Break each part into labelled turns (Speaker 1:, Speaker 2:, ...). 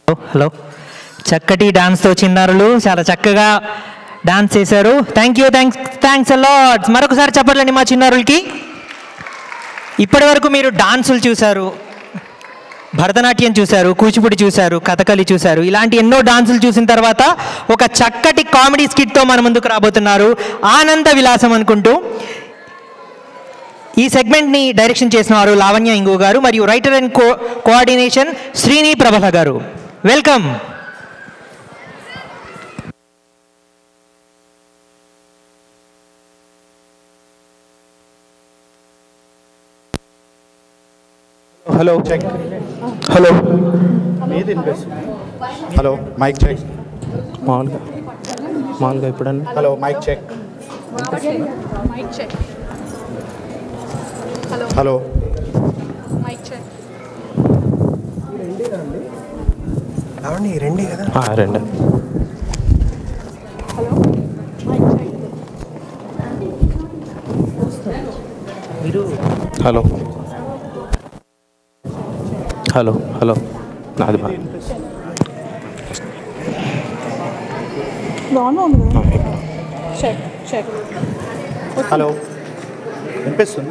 Speaker 1: Hello చక్కటి డాన్స్తో చిన్నారులు చాలా చక్కగా డాన్స్ చేశారు thank you thanks thanks a lot మరొకసారి చెప్పట్లండి మా చిన్నారులకి ఇప్పటి వరకు మీరు డాన్సులు చూశారు భరతనాట్యం చూశారు కూచిపూడి చూశారు కథకళి చూశారు ఇలాంటి ఎన్నో డాన్సులు చూసిన తర్వాత ఒక చక్కటి కామెడీ స్కిట్తో మన ముందుకు రాబోతున్నారు ఆనంద విలాసం అనుకుంటూ ఈ సెగ్మెంట్ని డైరెక్షన్ చేసిన వారు లావణ్య ఇంగు గారు మరియు writer and co coordination Srini Prabhala గారు వెల్కమ్
Speaker 2: హలో చెక్ హలో మీది వినిపిస్తుంది హలో మైక్ చెక్
Speaker 3: మామూలుగా మామూలుగా ఎప్పుడన్నా
Speaker 2: hello mike check
Speaker 4: mike check
Speaker 2: hello
Speaker 4: mike check
Speaker 3: ఆ, రెండు హలో హలో హలో నాది బా
Speaker 4: బాగానే ఉంది కదా చెక్ చెక్
Speaker 2: హలో వినిపిస్తుందా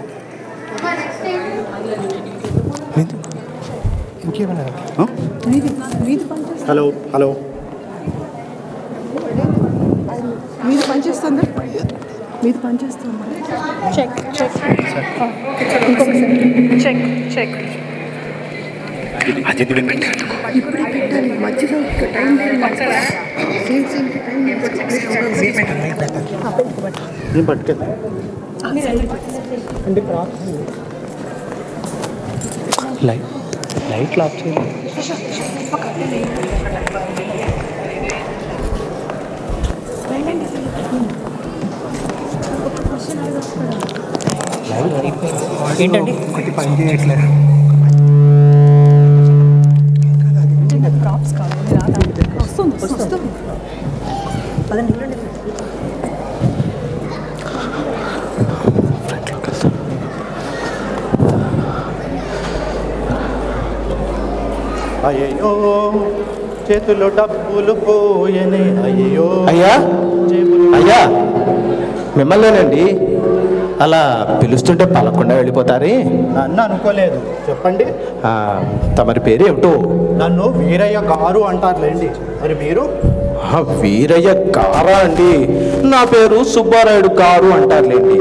Speaker 2: ఆ?
Speaker 4: మీది మీది పనిచేస్తుంది
Speaker 2: హలో హలో
Speaker 4: మీది పనిచేస్తుందా మీది పనిచేస్తుంది చెక్ చెక్ ఇంకొకసారి చెక్ చెక్
Speaker 2: నేను పట్టుకెళ్తా
Speaker 3: లైట్ లైట్లు ఆఫ్ చేయాలి
Speaker 1: ఏంటండి
Speaker 4: ప్రాప్స్ కాదు రాదా వస్తుంది వస్తుంది
Speaker 2: అయ్యో చేతుల్లో డబ్బులు పోయనే అయ్యో
Speaker 3: అయ్యా
Speaker 2: జేబులు
Speaker 3: అయ్యా మిమ్మల్నేనండి అలా పిలుస్తుంటే పలకుండా వెళ్ళిపోతారే
Speaker 2: నన్ను అనుకోలేదు చెప్పండి
Speaker 3: ఆ, తమరి పేరు ఏమిటో
Speaker 2: నన్ను వీరయ్య గారు అంటారులేండి మరి మీరు
Speaker 3: ఆ, వీరయ్య గారా అండి నా పేరు సుబ్బారాయుడు గారు అంటారులేండి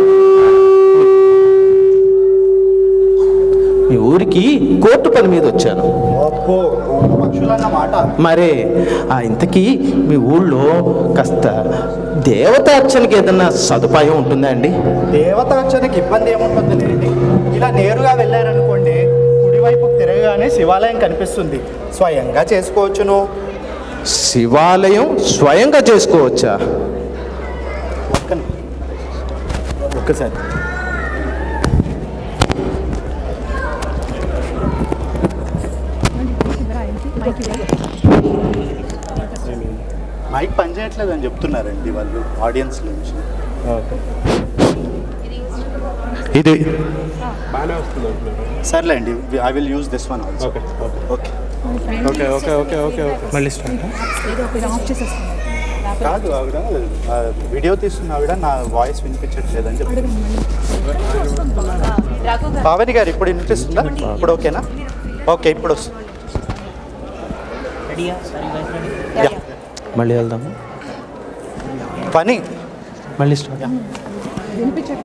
Speaker 3: మీ ఊరికి కోర్టు పని మీద వచ్చాను
Speaker 2: అబ్బో పక్షులన్నమాట
Speaker 3: మరే ఆ ఇంతకీ మీ ఊళ్ళో కాస్త దేవతార్చనకి ఏదన్నా సదుపాయం ఉంటుందా అండి
Speaker 2: దేవతార్చనకి ఇబ్బంది ఏముంటుంది లేండి ఇలా నేరుగా వెళ్ళారనుకోండి కుడివైపు తిరగగానే శివాలయం కనిపిస్తుంది స్వయంగా చేసుకోవచ్చును
Speaker 3: శివాలయం స్వయంగా చేసుకోవచ్చా
Speaker 2: పక్కన ఒక్కసారి మైక్ పనిచేయట్లేదు అని చెప్తున్నారండి వాళ్ళు ఆడియన్స్ నుంచి ఇది సర్లేండి I will use this one also okay okay
Speaker 3: okay okay okay okay okay మళ్ళీ స్టార్ట్
Speaker 4: ఇది ఆఫ్ చేసేస్తుంది
Speaker 2: కాదు ఆవిడ ఆ, వీడియో తీస్తున్న ఆవిడ నా వాయిస్ వినిపించట్లేదని చెప్పి పావని గారు ఇప్పుడు వినిపిస్తుందా ఇప్పుడు ఓకేనా ఓకే ఇప్పుడు వస్తుంది యా.
Speaker 3: మళ్ళీ వెళ్దాము
Speaker 2: పని
Speaker 3: మళ్ళీ స్టార్ట్